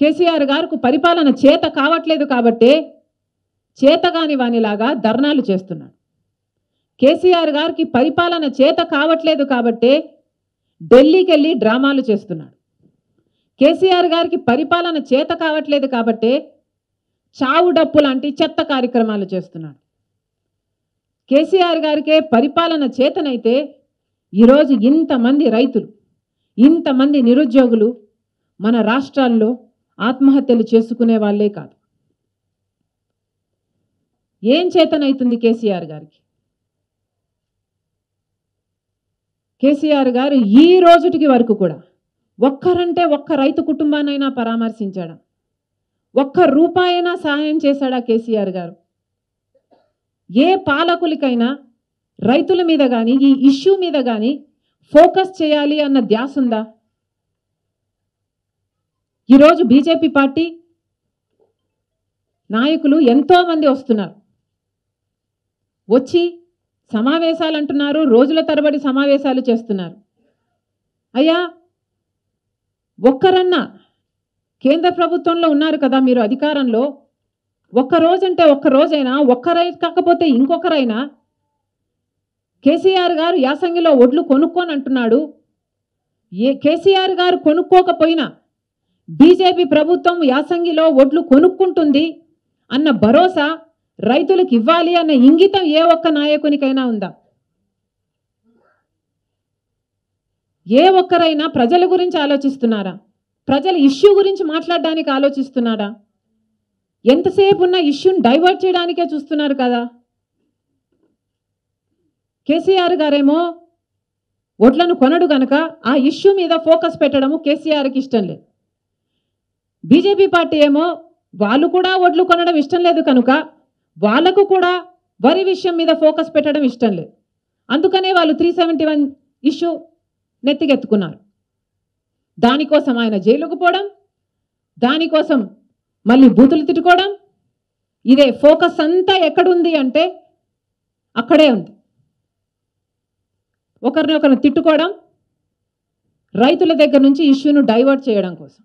కేసీఆర్ గారికి పరిపాలన చేత కావట్లేదు కాబట్టే చేతగాని వానిలాగా ధర్నాలు చేస్తున్నాడు కేసీఆర్ గారికి పరిపాలన చేత కావట్లేదు కాబట్టే ఢిల్లీకి వెళ్ళి డ్రామాలు చేస్తున్నాడు కేసీఆర్ గారికి పరిపాలన చేత కావట్లేదు కాబట్టే చావు డప్పు లాంటి చెత్త కార్యక్రమాలు చేస్తున్నాడు కేసీఆర్ గారికే పరిపాలన చేతనైతే ఈరోజు ఇంతమంది రైతులు ఇంతమంది నిరుద్యోగులు మన రాష్ట్రాల్లో ఆత్మహత్యలు చేసుకునే వాళ్ళే కాదు ఏం చేతనైతుంది కేసీఆర్ గారికి కేసీఆర్ గారు ఈ రోజుటికి వరకు కూడా ఒక్కరంటే ఒక్క రైతు కుటుంబాన్నైనా పరామర్శించాడా ఒక్క రూపాయైనా సహాయం చేశాడా కేసీఆర్ గారు ఏ పాలకులకైనా రైతుల మీద కానీ ఈ ఇష్యూ మీద కానీ ఫోకస్ చేయాలి అన్న ధ్యాస ఉందా ఈరోజు బీజేపీ పార్టీ నాయకులు ఎంతోమంది వస్తున్నారు వచ్చి సమావేశాలు అంటున్నారు రోజుల తరబడి సమావేశాలు చేస్తున్నారు అయ్యా ఒక్కరన్నా కేంద్ర ప్రభుత్వంలో ఉన్నారు కదా మీరు అధికారంలో ఒక్క రోజంటే ఒక్క రోజైనా ఒక్కరై కాకపోతే ఇంకొకరైనా కేసీఆర్ గారు యాసంగిలో ఒడ్లు కొనుక్కొని అంటున్నాడు ఏ కేసీఆర్ గారు కొనుక్కోకపోయినా బీజేపీ ప్రభుత్వం యాసంగిలో ఒడ్లు కొనుక్కుంటుంది అన్న భరోసా రైతులకు ఇవ్వాలి అన్న ఇంగితం ఏ ఒక్క నాయకునికైనా ఉందా ఏ ఒక్కరైనా ప్రజల గురించి ఆలోచిస్తున్నారా ప్రజల ఇష్యూ గురించి మాట్లాడడానికి ఆలోచిస్తున్నారా ఎంతసేపు ఉన్న ఇష్యూని డైవర్ట్ చేయడానికే చూస్తున్నారు కదా కేసీఆర్ గారేమో ఓట్లను కొనడు గనక ఆ ఇష్యూ మీద ఫోకస్ పెట్టడము కేసీఆర్కి ఇష్టం లేదు బీజేపీ పార్టీ ఏమో వాళ్ళు కూడా ఓట్లు కొనడం ఇష్టం లేదు కనుక వాళ్ళకు కూడా వరి విషయం మీద ఫోకస్ పెట్టడం ఇష్టం లేదు అందుకనే వాళ్ళు త్రీ సెవెంటీ వన్ ఇష్యూ నెత్తికెత్తుకున్నారు దానికోసం ఆయన జైలుకు పోవడం దానికోసం మళ్ళీ బూతులు తిట్టుకోవడం ఇదే ఫోకస్ అంతా ఎక్కడుంది అంటే అక్కడే ఉంది ఒకరిని ఒకరిని తిట్టుకోవడం రైతుల దగ్గర నుంచి ఇష్యూను డైవర్ట్ చేయడం కోసం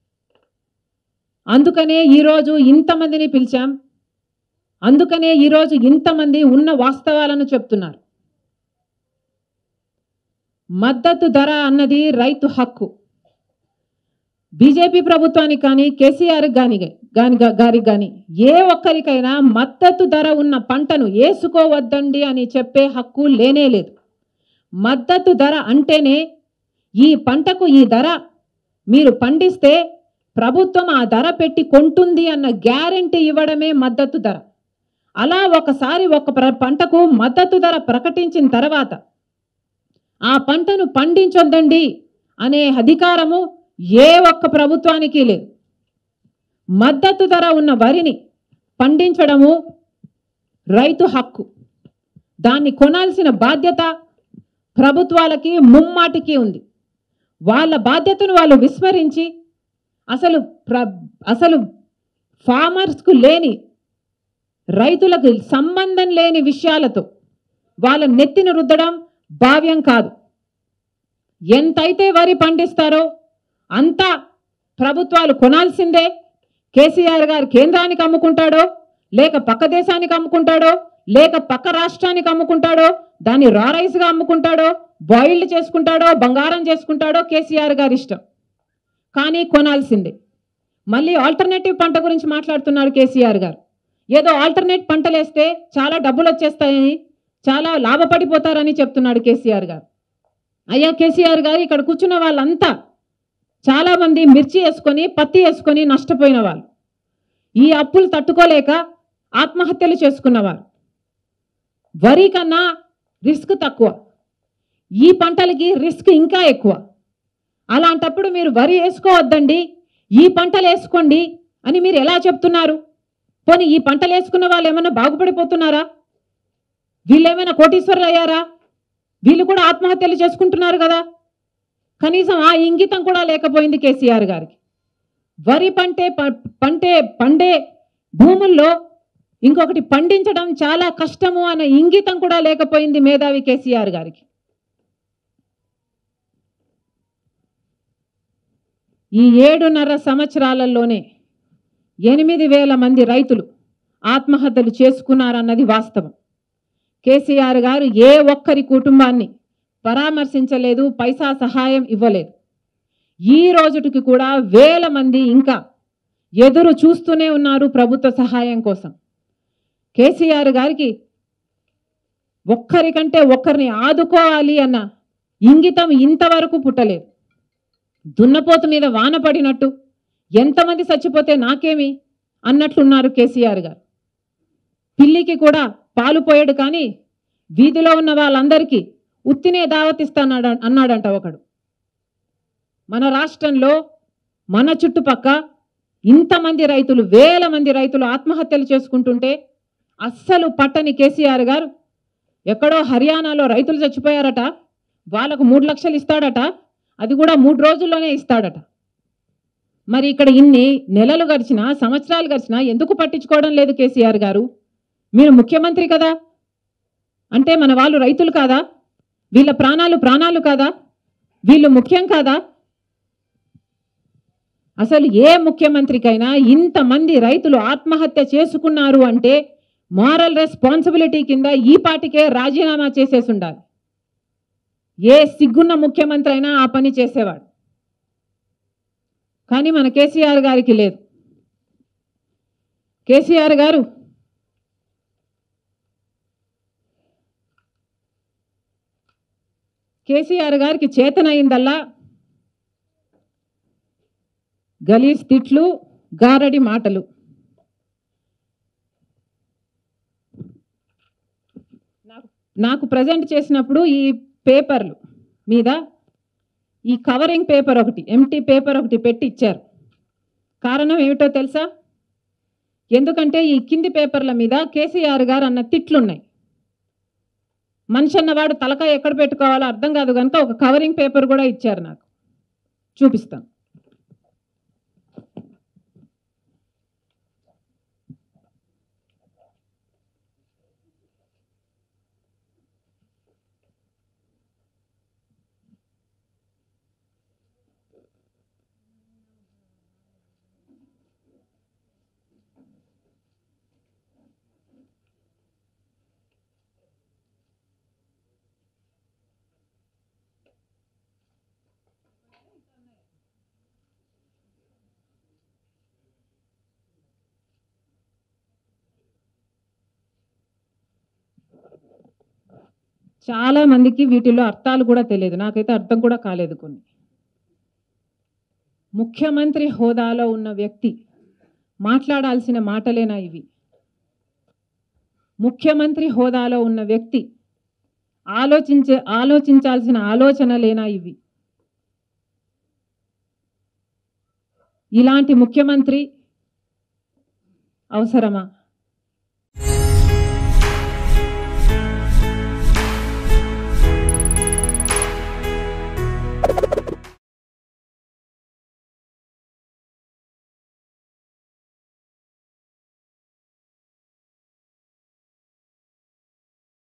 అందుకనే ఈరోజు ఇంతమందిని పిలిచాం అందుకనే ఈరోజు ఇంతమంది ఉన్న వాస్తవాలను చెప్తున్నారు మద్దతు ధర అన్నది రైతు హక్కు బీజేపీ ప్రభుత్వానికి కానీ కేసీఆర్ కానీ గాని గారికి కానీ ఏ ఒక్కరికైనా మద్దతు ధర ఉన్న పంటను వేసుకోవద్దండి అని చెప్పే హక్కు లేనే లేదు మద్దతు ధర అంటేనే ఈ పంటకు ఈ ధర మీరు పండిస్తే ప్రభుత్వం ఆ ధర పెట్టి కొంటుంది అన్న గ్యారంటీ ఇవ్వడమే మద్దతు ధర అలా ఒకసారి ఒక ప్ర- పంటకు మద్దతు ధర ప్రకటించిన తర్వాత ఆ పంటను పండించొద్దండి అనే అధికారము ఏ ఒక్క ప్రభుత్వానికి లేదు మద్దతు ధర ఉన్న వరిని పండించడము రైతు హక్కు దాన్ని కొనాల్సిన బాధ్యత ప్రభుత్వాలకి ముమ్మాటికి ఉంది వాళ్ళ బాధ్యతను వాళ్ళు విస్మరించి అసలు ప్ర అసలు ఫార్మర్స్కు లేని రైతులకు సంబంధం లేని విషయాలతో వాళ్ళ నెత్తిని రుద్దడం భావ్యం కాదు ఎంతైతే వరి పండిస్తారో అంతా ప్రభుత్వాలు కొనాల్సిందే కేసీఆర్ గారు కేంద్రానికి అమ్ముకుంటాడో లేక పక్క దేశానికి అమ్ముకుంటాడో లేక పక్క రాష్ట్రానికి అమ్ముకుంటాడో దాన్ని రా రైస్గా అమ్ముకుంటాడో బాయిల్డ్ చేసుకుంటాడో బంగారం చేసుకుంటాడో కేసీఆర్ గారి ఇష్టం కానీ కొనాల్సిందే మళ్ళీ ఆల్టర్నేటివ్ పంట గురించి మాట్లాడుతున్నారు కేసీఆర్ గారు ఏదో ఆల్టర్నేట్ పంటలు వేస్తే చాలా డబ్బులు వచ్చేస్తాయని చాలా లాభపడిపోతారని చెప్తున్నాడు కేసీఆర్ గారు అయ్యా కేసీఆర్ గారు ఇక్కడ కూర్చున్న వాళ్ళంతా చాలామంది మిర్చి వేసుకొని పత్తి వేసుకొని నష్టపోయిన వాళ్ళు ఈ అప్పులు తట్టుకోలేక ఆత్మహత్యలు చేసుకున్నవారు వరి కన్నా రిస్క్ తక్కువ ఈ పంటలకి రిస్క్ ఇంకా ఎక్కువ అలాంటప్పుడు మీరు వరి వేసుకోవద్దండి ఈ పంటలు వేసుకోండి అని మీరు ఎలా చెప్తున్నారు పోనీ ఈ పంటలు వేసుకున్న వాళ్ళు ఏమైనా బాగుపడిపోతున్నారా వీళ్ళు ఏమైనా కోటీశ్వరులు అయ్యారా వీళ్ళు కూడా ఆత్మహత్యలు చేసుకుంటున్నారు కదా కనీసం ఆ ఇంగితం కూడా లేకపోయింది కేసీఆర్ గారికి వరి పంటే ప- పంటే పండే భూముల్లో ఇంకొకటి పండించడం చాలా కష్టము అన్న ఇంగితం కూడా లేకపోయింది మేధావి కేసీఆర్ గారికి ఈ ఏడున్నర సంవత్సరాలలోనే ఎనిమిది వేల మంది రైతులు ఆత్మహత్యలు చేసుకున్నారన్నది వాస్తవం కేసీఆర్ గారు ఏ ఒక్కరి కుటుంబాన్ని పరామర్శించలేదు పైసా సహాయం ఇవ్వలేదు ఈ రోజుటికి కూడా వేల మంది ఇంకా ఎదురు చూస్తూనే ఉన్నారు ప్రభుత్వ సహాయం కోసం కేసీఆర్ గారికి ఒక్కరికంటే ఒక్కరిని ఆదుకోవాలి అన్న ఇంగితం ఇంతవరకు పుట్టలేదు దున్నపోతు మీద వాన పడినట్టు ఎంతమంది చచ్చిపోతే నాకేమి అన్నట్లున్నారు కేసీఆర్ గారు పిల్లికి కూడా పాలు పోయాడు కానీ వీధిలో ఉన్న వాళ్ళందరికీ ఉత్తినే దావతిస్తాడు అన్నాడంట ఒకడు మన రాష్ట్రంలో మన చుట్టుపక్క ఇంతమంది రైతులు వేల మంది రైతులు ఆత్మహత్యలు చేసుకుంటుంటే అస్సలు పట్టని కేసీఆర్ గారు ఎక్కడో హర్యానాలో రైతులు చచ్చిపోయారట వాళ్ళకు మూడు లక్షలు ఇస్తాడట అది కూడా మూడు రోజుల్లోనే ఇస్తాడట మరి ఇక్కడ ఇన్ని నెలలు గడిచినా సంవత్సరాలు గడిచినా ఎందుకు పట్టించుకోవడం లేదు కేసీఆర్ గారు మీరు ముఖ్యమంత్రి కదా అంటే మన వాళ్ళు రైతులు కాదా వీళ్ళ ప్రాణాలు ప్రాణాలు కాదా వీళ్ళు ముఖ్యం కాదా అసలు ఏ ముఖ్యమంత్రికైనా ఇంతమంది రైతులు ఆత్మహత్య చేసుకున్నారు అంటే మారల్ రెస్పాన్సిబిలిటీ కింద ఈ పాటికే రాజీనామా చేసేసి ఉండాలి ఏ సిగ్గున్న ముఖ్యమంత్రి అయినా ఆ పని చేసేవాడు కానీ మన కేసీఆర్ గారికి లేదు కేసీఆర్ గారు కేసీఆర్ గారికి చేతనయిందల్లా గలీజ్ తిట్లు గారడి మాటలు నాకు నాకు ప్రజెంట్ చేసినప్పుడు ఈ పేపర్లు మీద ఈ కవరింగ్ పేపర్ ఒకటి ఎంటీ పేపర్ ఒకటి పెట్టి ఇచ్చారు కారణం ఏమిటో తెలుసా ఎందుకంటే ఈ కింది పేపర్ల మీద కేసీఆర్ గారు అన్న తిట్లున్నాయి మనిషి అన్నవాడు తలకాయ ఎక్కడ పెట్టుకోవాలో అర్థం కాదు కనుక ఒక కవరింగ్ పేపర్ కూడా ఇచ్చారు నాకు చూపిస్తాను చాలా మందికి వీటిలో అర్థాలు కూడా తెలియదు నాకైతే అర్థం కూడా కాలేదు కొన్ని ముఖ్యమంత్రి హోదాలో ఉన్న వ్యక్తి మాట్లాడాల్సిన మాటలేనా ఇవి ముఖ్యమంత్రి హోదాలో ఉన్న వ్యక్తి ఆలోచించే ఆలోచించాల్సిన ఆలోచనలేనా ఇవి ఇలాంటి ముఖ్యమంత్రి అవసరమా